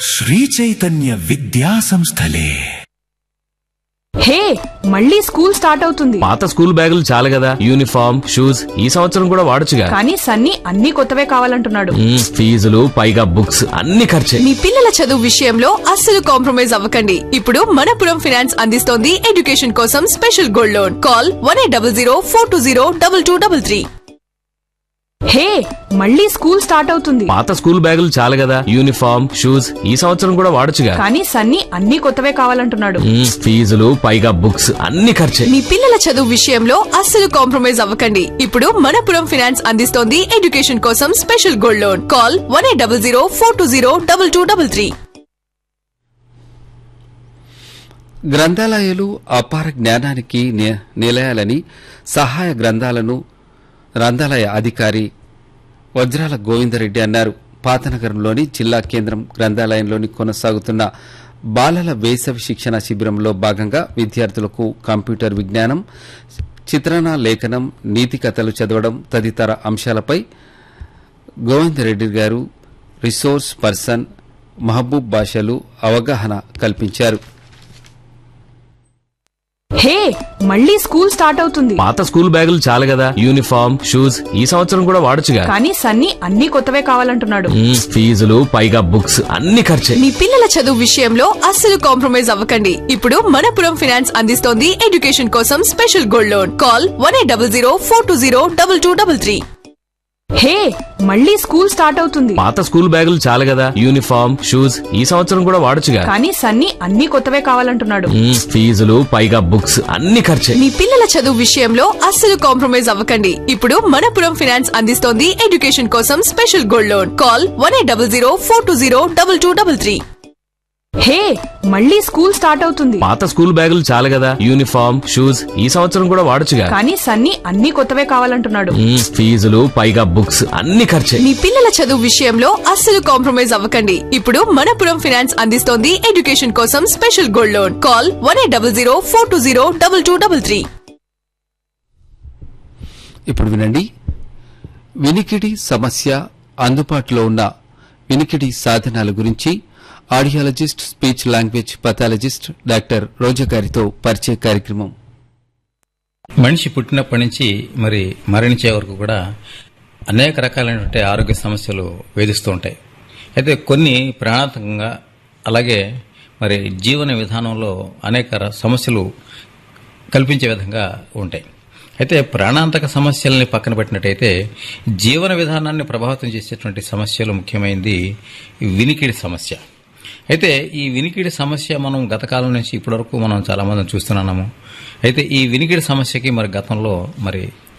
శ్రీ చైతన్య విద్యా సంస్థలే హే మళ్ళీ స్కూల్ స్టార్ట్ అవుతుంది పాత స్కూల్ బ్యాగులు చాలు కదా యూనిఫామ్ షూస్ ఈ సంవత్సరం కూడా వాడొచ్చుగా కానీ సన్నీ అన్ని కొత్తవే కావాలంటున్నాడు మ్మ్, ఫీజులు పైగా బుక్స్ అన్ని ఖర్చే మీ పిల్లల చదువు విషయంలో అస్సలు కాంప్రమైజ్ అవ్వకండి ఇప్పుడు మనపురం ఫైనాన్స్ అందిస్తోంది ఎడ్యుకేషన్ కోసం special gold loan call one eight double zero four two zero double two double three hey మళ్ళీ స్కూల్ స్టార్ట్ అవుతుంది పాత స్కూల్ బ్యాగులు చాలు కదా యూనిఫామ్ షూస్ ఈ సంవత్సరం కూడా వాడొచ్చుగా కానీ సన్నీ అన్ని కొత్తవే కావాలంటున్నాడు మ్మ్, ఫీజులు పైగా బుక్స్ అన్ని ఖర్చే మీ పిల్లల చదువు విషయంలో అస్సలు కాంప్రమైజ్ అవ్వకండి ఇప్పుడు మనపురం ఫైనాన్స్ అందిస్తోంది ఎడ్యుకేషన్ కోసం special gold loan call one eight double zero four two zero double two double three గ్రంథాలయాలు అపార జ్ఞానానికి ని- నిలయాలని సహాయ గ్రంథాలను గ్రంథాలయ అధికారి వజ్రాల గోవిందరెడ్డి అన్నారు పాతనగరంలోని జిల్లా కేంద్రం గ్రంథాలయంలోని కొనసాగుతున్న బాలల వేసవి శిక్షణ శిబిరంలో భాగంగా విద్యార్థులకు కంప్యూటర్ విజ్ఞానం చిత్రణ లేఖనం నీతి కథలు చదవడం తదితర అంశాలపై గోవిందరెడ్డి గారు రిసోర్స్ పర్సన్ మహబూబ్ బాషలు అవగాహన కల్పించారు హే మళ్ళీ స్కూల్ స్టార్ట్ అవుతుంది పాత స్కూల్ బ్యాగులు చాలు కదా యూనిఫామ్ షూస్ ఈ సంవత్సరం కూడా వాడొచ్చుగా కానీ సన్నీ అన్ని కొత్తవే కావాలంటున్నాడు మ్మ్, ఫీజులు పైగా బుక్స్ అన్ని ఖర్చే మీ పిల్లల చదువు విషయంలో అస్సలు కాంప్రమైజ్ అవ్వకండి ఇప్పుడు మనపురం ఫైనాన్స్ అందిస్తోంది ఎడ్యుకేషన్ కోసం special gold loan call one eight double zero four two zero double two double three hey మళ్ళీ స్కూల్ స్టార్ట్ అవుతుంది పాత స్కూల్ బ్యాగులు చాలు కదా యూనిఫామ్ షూస్ ఈ సంవత్సరం కూడా వాడొచ్చుగా కానీ సన్నీ అన్ని కొత్తవే కావాలంటున్నాడు మ్మ్, ఫీజులు పైగా బుక్స్ అన్ని ఖర్చే మీ పిల్లల చదువు విషయంలో అస్సలు కాంప్రమైజ్ అవ్వకండి ఇప్పుడు మనపురం ఫైనాన్స్ అందిస్తోంది ఎడ్యుకేషన్ కోసం special gold loan call one eight double zero four two zero double two double three hey మళ్ళీ స్కూల్ స్టార్ట్ అవుతుంది పాత స్కూల్ బ్యాగులు చాలు కదా యూనిఫామ్ షూస్ ఈ సంవత్సరం కూడా వాడొచ్చుగా కానీ సన్నీ అన్ని కొత్తవే కావాలంటున్నాడు మ్మ్, ఫీజులు పైగా బుక్స్ అన్ని ఖర్చే మీ పిల్లల చదువు విషయంలో అస్సలు కాంప్రమైజ్ అవ్వకండి ఇప్పుడు మనపురం ఫైనాన్స్ అందిస్తోంది ఎడ్యుకేషన్ కోసం special gold loan call one eight double zero four two zero double two double three ఇప్పుడు వినండి వినికిడి సమస్య అందుబాటులో ఉన్న వినికిడి సాధనాల గురించి audiologist speech language pathologist doctor Roja గారితో పరిచయ కార్యక్రమం మనిషి పుట్టినప్పటి నుంచి మరి మరణించే వరకు కూడా అనేక రకాలైనటువంటి ఆరోగ్య సమస్యలు వేధిస్తూ ఉంటాయి అయితే కొన్ని ప్రాణాంతకంగా అలాగే మరి జీవన విధానంలో అనేక ర- సమస్యలు కల్పించే విధంగా ఉంటాయి అయితే ప్రాణాంతక సమస్యల్ని పక్కన పెట్టినట్టయితే జీవన విధానాన్ని ప్రభావితం చేసేటువంటి సమస్యలు ముఖ్యమైనది వినికిడి సమస్య అయితే ఈ వినికిడి సమస్య మనం గత కాలం నుంచి ఇప్పటివరకు మనం చాలా మందిని చూస్తున్నాము అయితే ఈ వినికిడి సమస్యకి మరి గతంలో మరి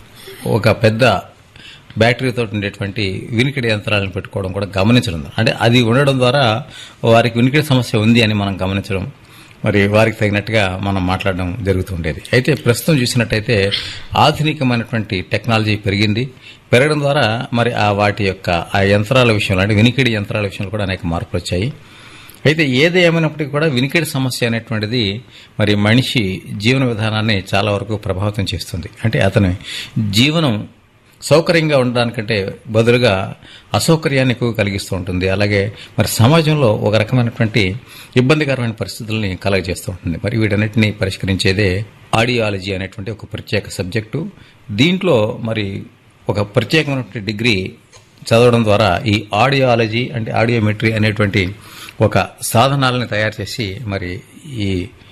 ఒక పెద్ద బ్యాటరీతో ఉండేటువంటి వినికిడి యంత్రాలను పెట్టుకోవడం కూడా గమనించడం అంటే అది ఉండడం ద్వారా వారికి వినికిడి సమస్య ఉంది అని మనం గమనించడం మరి వారికి తగినట్టుగా మనం మాట్లాడడం జరుగుతుండేది అయితే ప్రస్తుతం చూసినట్టయితే ఆధునికమైనటువంటి టెక్నాలజీ పెరిగింది పెరగడం ద్వారా మరి ఆ వాటి యొక్క ఆ యంత్రాల విషయంలో అంటే వినికిడి యంత్రాల విషయంలో కూడా అనేక మార్పులు వచ్చాయి అయితే ఏది ఏమైనప్పటికీ కూడా వినికిడి సమస్య అనేటువంటిది మరి మనిషి జీవన విధానాన్ని చాలా వరకు ప్రభావితం చేస్తుంది అంటే అతని జీవనం సౌకర్యంగా ఉండడానికంటే బదులుగా అసౌకర్యాన్ని ఎక్కువ కలిగిస్తూ ఉంటుంది అలాగే మరి సమాజంలో ఒక రకమైనటువంటి ఇబ్బందికరమైన పరిస్థితుల్ని కలగజేస్తూ ఉంటుంది మరి వీటన్నిటిని పరిష్కరించేదే ఆడియాలజీ అనేటువంటి ఒక ప్రత్యేక సబ్జెక్టు దీంట్లో మరి ఒక ప్రత్యేకమైనటువంటి డిగ్రీ చదవడం ద్వారా ఈ ఆడియాలజీ అంటే ఆడియోమెట్రీ అనేటువంటి ఒక సాధనాలను తయారు చేసి మరి ఈ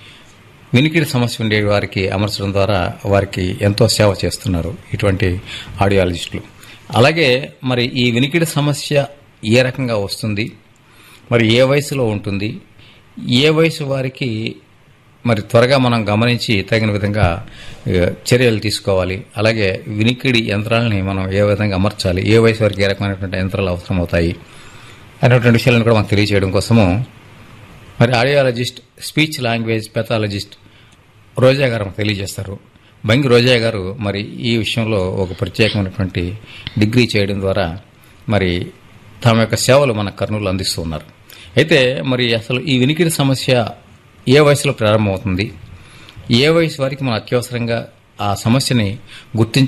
వినికిడి సమస్య ఉండే వారికి అమర్చడం ద్వారా వారికి ఎంతో సేవ చేస్తున్నారు ఇటువంటి ఆడియాలజిస్టులు అలాగే మరి ఈ వినికిడి సమస్య ఏ రకంగా వస్తుంది మరి ఏ వయసులో ఉంటుంది ఏ వయసు వారికి మరి త్వరగా మనం గమనించి తగిన విధంగా ఏ, చర్యలు తీసుకోవాలి అలాగే వినికిడి యంత్రాలని మనం ఏ విధంగా అమర్చాలి ఏ వయసు వారికి ఏ రకమైనటువంటి యంత్రాలు అవసరమవుతాయి అనేటువంటి విషయాలను కూడా మనకు తెలియజేయడం కోసము మరి audiologist speech language pathologist Roja గారు మనకు తెలియజేస్తారు బంగి రోజా గారు మరి ఈ విషయంలో ఒక ప్రత్యేకమైనటువంటి డిగ్రీ చేయడం ద్వారా మరి తమ యొక్క సేవలు మన కర్నూలు అందిస్తూ ఉన్నారు అయితే మరి అసలు ఈ వినికిడి సమస్య ఏ వయసులో ప్రారంభమవుతుంది ఏ వయసు వారికి మనం అత్యవసరంగా ఆ సమస్యని గుర్తించి